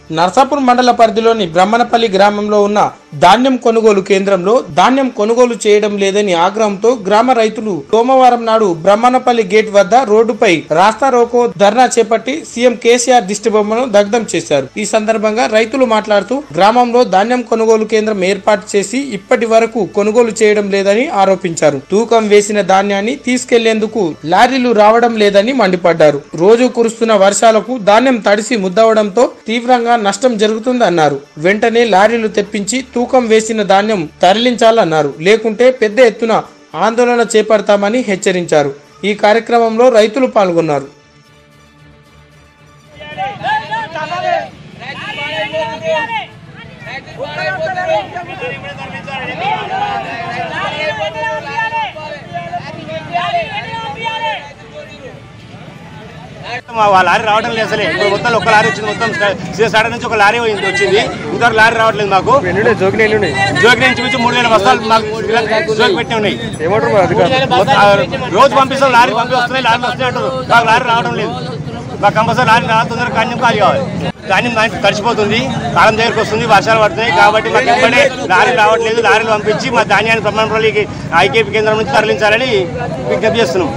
నర్సాపూర్ మండల పరిధిలోని బ్రహ్మణపల్లి గ్రామంలో ఉన్న ధాన్యం కొనుగోలు కేంద్రంలో ధాన్యం కొనుగోలు చేయడం లేదని ఆగ్రహంతో గ్రామ రైతులు సోమవారం నాడు బ్రహ్మణపల్లి గేట్ వద్ద రోడ్డుపై రాస్తా రోకో ధర్నా చేపట్టి సీఎం కేసీఆర్ దిష్టిబొమ్మను దగ్ధం చేశారు ఈ సందర్భంగా రైతులు మాట్లాడుతూ గ్రామంలో ధాన్యం కొనుగోలు కేంద్రం ఏర్పాటు చేసి ఇప్పటి వరకు కొనుగోలు చేయడం లేదని ఆరోపించారు తూకం వేసిన ధాన్యాన్ని తీసుకెళ్లేందుకు లారీలు రావడం లేదని మండిపడ్డారు రోజు కురుస్తున్న వర్షాలకు ధాన్యం తడిసి ముద్దవడంతో తీవ్రంగా నష్టం జరుగుతుందన్నారు వెంటనే లారీలు తెప్పించి తూకం వేసిన ధాన్యం తరలించాలన్నారు లేకుంటే పెద్ద ఎత్తున ఆందోళన చేపడతామని హెచ్చరించారు ఈ కార్యక్రమంలో రైతులు పాల్గొన్నారు మా వాళ్ళ లారీ రావడం లేదు అసలే ఇప్పుడు మొత్తం ఒక లారీ వచ్చింది మొత్తం సీఎస్ఆర్ నుంచి ఒక లారీ పోయింది- వచ్చింది ఇంతవరకు లారీ రావట్లేదు మాకు జోకిని ఎల్లుండి జోకి నుంచి మించి మూడు వేల బస్తాలు మాకు జోకి పెట్టి ఉన్నాయి ఏమంటారు మరి అధికారులు మొత్తం, ఆ, రోజు పంపిస్తాం లారీ పంపి వస్తున్నాయి లారీ వస్తున్నాయి అంటారు మాకు లారీ రావడం లేదు మాకు కంపల్సరీ లారీ రా తొందరగా కాన్యం ఖాళీ కావాలి ధాన్యం దానికి తడిచిపోతుంది కాలం దగ్గరకు వస్తుంది వర్షాలు పడుతున్నాయి కాబట్టి మాకు ఇప్పుడే లారీ రావట్లేదు లారీలు పంపించి మా ధాన్యాన్ని ప్రమాణపల్లికి ఐకేపీ కేంద్రం నుంచి తరలించాలని విజ్ఞప్తి చేస్తున్నాం